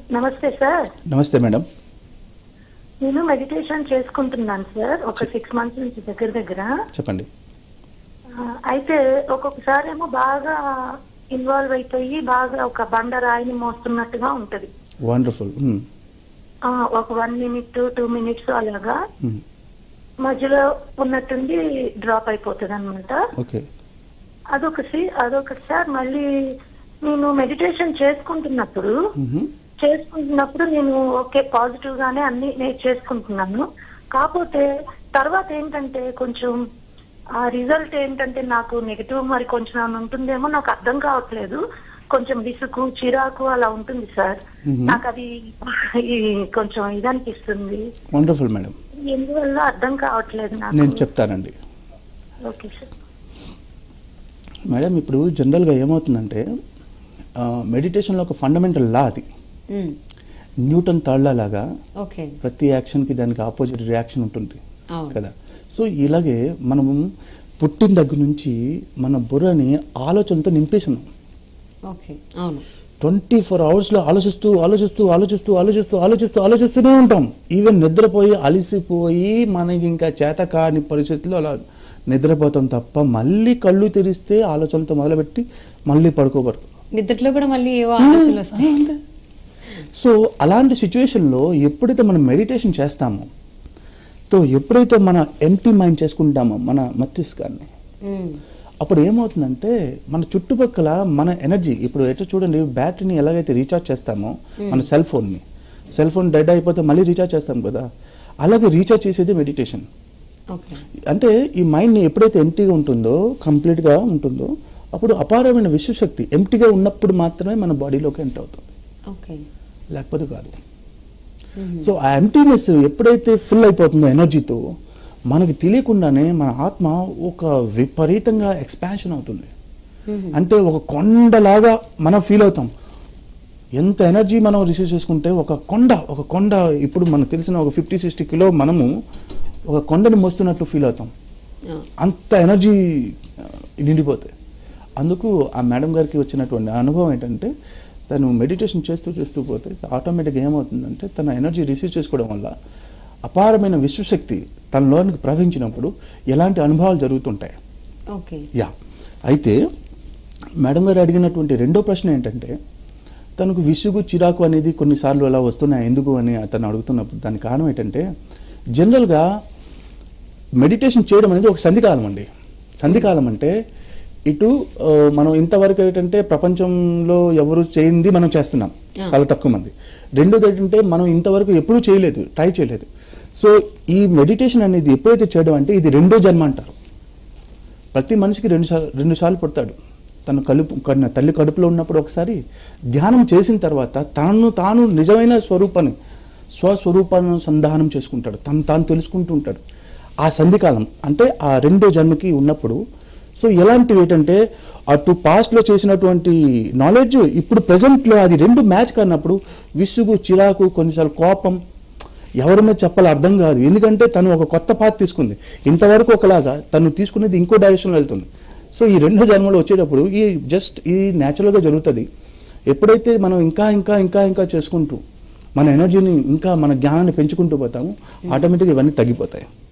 నమస్తే సార్ నమస్తే మేడం నేను మెడిటేషన్ చేసుకుంటున్నాను సార్ ఒక సిక్స్ మంత్స్ నుంచి దగ్గర దగ్గర చెప్పండి ఆ, అయితే ఒక్కొక్కసారి ఏమో బాగా ఇన్వాల్వ్ అయిపోయి బాగా ఒక బండ రాయిని మోస్తున్నట్టుగా ఉంటది వండర్ఫుల్ ఆ, ఒక వన్ మినిట్ టూ మినిట్స్ అలాగా మధ్యలో ఉన్నట్టుండి డ్రాప్ అయిపోతుంది అనమాట ఓకే అదొకటి అదొకటి సార్ మళ్ళీ నేను మెడిటేషన్ చేసుకుంటున్నప్పుడు చేసుకుంటున్నప్పుడు నేను ఓకే పాజిటివ్ గానే అన్ని నేను చేసుకుంటున్నాను కాకపోతే తర్వాత ఏంటంటే కొంచెం ఆ రిజల్ట్ ఏంటంటే నాకు నెగిటివ్ మరి కొంచెం ఏమైనా ఉంటుందేమో నాకు అర్థం కావట్లేదు కొంచెం విసుగు చిరాకు అలా ఉంటుంది సార్ Mhm. నాకు అది ఈ కొంచెం ఇది అనిపిస్తుంది వండర్ఫుల్ మేడం ఎందువల్ల అర్థం కావట్లేదు నేను నాకు చెప్తానండి ఓకే సార్ మేడం ఇప్పుడు జనరల్గా ఏమవుతుందంటే మెడిటేషన్లో ఒక ఫండమెంటల్ లా అది మ్మ్. న్యూటన్ తాళ్ళ లాగా ఓకే ప్రతి యాక్షన్కి దానికి ఆపోజిట్ రియాక్షన్ ఉంటుంది అవును. కదా సో ఇలాగే మనము పుట్టిన దగ్గర నుంచి మన బుర్రని ఆలోచనతో నింపేస్తున్నాం ఓకే అవును ట్వంటీ ఫోర్ అవర్స్లో ఆలోచిస్తూ ఆలోచిస్తూ ఆలోచిస్తూ ఆలోచిస్తూ ఆలోచిస్తూ ఆలోచిస్తూనే ఉంటాం ఈవెన్ నిద్రపోయి అలిసిపోయి మనకి ఇంకా చేత కాని పరిస్థితుల్లో అలా నిద్రపోతాం తప్ప మళ్ళీ కళ్ళు తెరిస్తే ఆలోచనలతో మొదలుపెట్టి మళ్ళీ పడుకోబడతాం నిద్రలో కూడా మళ్ళీ ఏవో ఆలోచనలు వస్తాయి సో అలాంటి సిచ్యువేషన్లో ఎప్పుడైతే మనం మెడిటేషన్ చేస్తామో తో ఎప్పుడైతే మన ఎంటీ మైండ్ చేసుకుంటామో మన మస్తిష్కాన్ని మ్మ్. అప్పుడు ఏమవుతుందంటే మన చుట్టుపక్కల మన ఎనర్జీ ఇప్పుడు ఎట్లా చూడండి బ్యాటరీని ఎలాగైతే రీఛార్జ్ చేస్తామో మన సెల్ ఫోన్ని సెల్ ఫోన్ డెడ్ అయిపోతే మళ్ళీ రీఛార్జ్ చేస్తాం కదా అలాగే రీఛార్జ్ చేసేది మెడిటేషన్ ఓకే అంటే ఈ మైండ్ని ఎప్పుడైతే ఎంటీగా ఉంటుందో కంప్లీట్గా ఉంటుందో అప్పుడు అపారమైన విశ్వశక్తి ఎంటీగా ఉన్నప్పుడు మాత్రమే మన బాడీలోకి ఎంటర్ అవుతుంది ఓకే లేకపోతే కాదు సో ఆ ఎంటీనెస్ ఎప్పుడైతే ఫుల్ అయిపోతుందో ఎనర్జీతో మనకి తెలియకుండానే మన ఆత్మ ఒక విపరీతంగా ఎక్స్పాన్షన్ అవుతుంది అంటే ఒక కొండలాగా మనం ఫీల్ అవుతాం ఎంత ఎనర్జీ మనం రిసీవ్ చేసుకుంటే ఒక కొండ ఒక కొండ ఇప్పుడు మనకు తెలిసిన ఒక ఫిఫ్టీ సిక్స్టీ కిలో మనము ఒక కొండని మోస్తున్నట్టు ఫీల్ అవుతాం ఆ, అంత ఎనర్జీ ఆ, నిండిపోతాయి అందుకు ఆ మేడం గారికి వచ్చినటువంటి అనుభవం ఏంటంటే తను మెడిటేషన్ చేస్తూ చేస్తూ పోతే ఆటోమేటిక్గా ఏమవుతుందంటే తన ఎనర్జీ రిసీవ్ చేసుకోవడం వల్ల అపారమైన విశ్వశక్తి తనలోనికి ప్రవహించినప్పుడు ఎలాంటి అనుభవాలు జరుగుతుంటాయి ఓకే యా అయితే మేడం గారు అడిగినటువంటి రెండో ప్రశ్న ఏంటంటే తనకు విసుగు చిరాకు అనేది కొన్నిసార్లు అలా వస్తున్నాయి ఎందుకు అని తను అడుగుతున్నప్పుడు దానికి కారణం ఏంటంటే జనరల్గా మెడిటేషన్ చేయడం అనేది ఒక సంధికాలం అండి సంధికాలం అంటే ఇటు ఆ, మనం ఇంతవరకు ఏంటంటే ప్రపంచంలో ఎవరు చేయింది మనం చేస్తున్నాం చాలా తక్కువ మంది రెండోది ఏంటంటే మనం ఇంతవరకు ఎప్పుడూ చేయలేదు ట్రై చేయలేదు సో ఈ మెడిటేషన్ అనేది ఎప్పుడైతే చేయడం అంటే ఇది రెండో జన్మ అంటారు ప్రతి మనిషికి రెండు సార్లు రెండు సార్లు పుడతాడు తను కలుపు కన్న తల్లి కడుపులో ఉన్నప్పుడు ఒకసారి ధ్యానం చేసిన తర్వాత తాను తాను నిజమైన స్వరూపాన్ని స్వస్వరూపాన్ని సంధానం చేసుకుంటాడు తను తాను తెలుసుకుంటూ ఉంటాడు ఆ సంధికాలం అంటే ఆ రెండో జన్మకి ఉన్నప్పుడు సో ఎలాంటివి ఏంటంటే అటు పాస్ట్లో చేసినటువంటి నాలెడ్జ్ ఇప్పుడు ప్రజెంట్లో అది రెండు మ్యాచ్ కానప్పుడు విసుగు చిరాకు కొన్నిసార్లు కోపం ఎవరి మీద చెప్పాలో అర్థం కాదు ఎందుకంటే తను ఒక కొత్త పాత తీసుకుంది ఇంతవరకు ఒకలాగా తను తీసుకునేది ఇంకో డైరెక్షన్లో వెళ్తుంది సో ఈ రెండో జన్మలో వచ్చేటప్పుడు ఈ జస్ట్ ఈ న్యాచురల్గా జరుగుతుంది ఎప్పుడైతే మనం ఇంకా ఇంకా ఇంకా ఇంకా చేసుకుంటూ మన ఎనర్జీని ఇంకా మన జ్ఞానాన్ని పెంచుకుంటూ పోతామో ఆటోమేటిక్గా ఇవన్నీ తగ్గిపోతాయి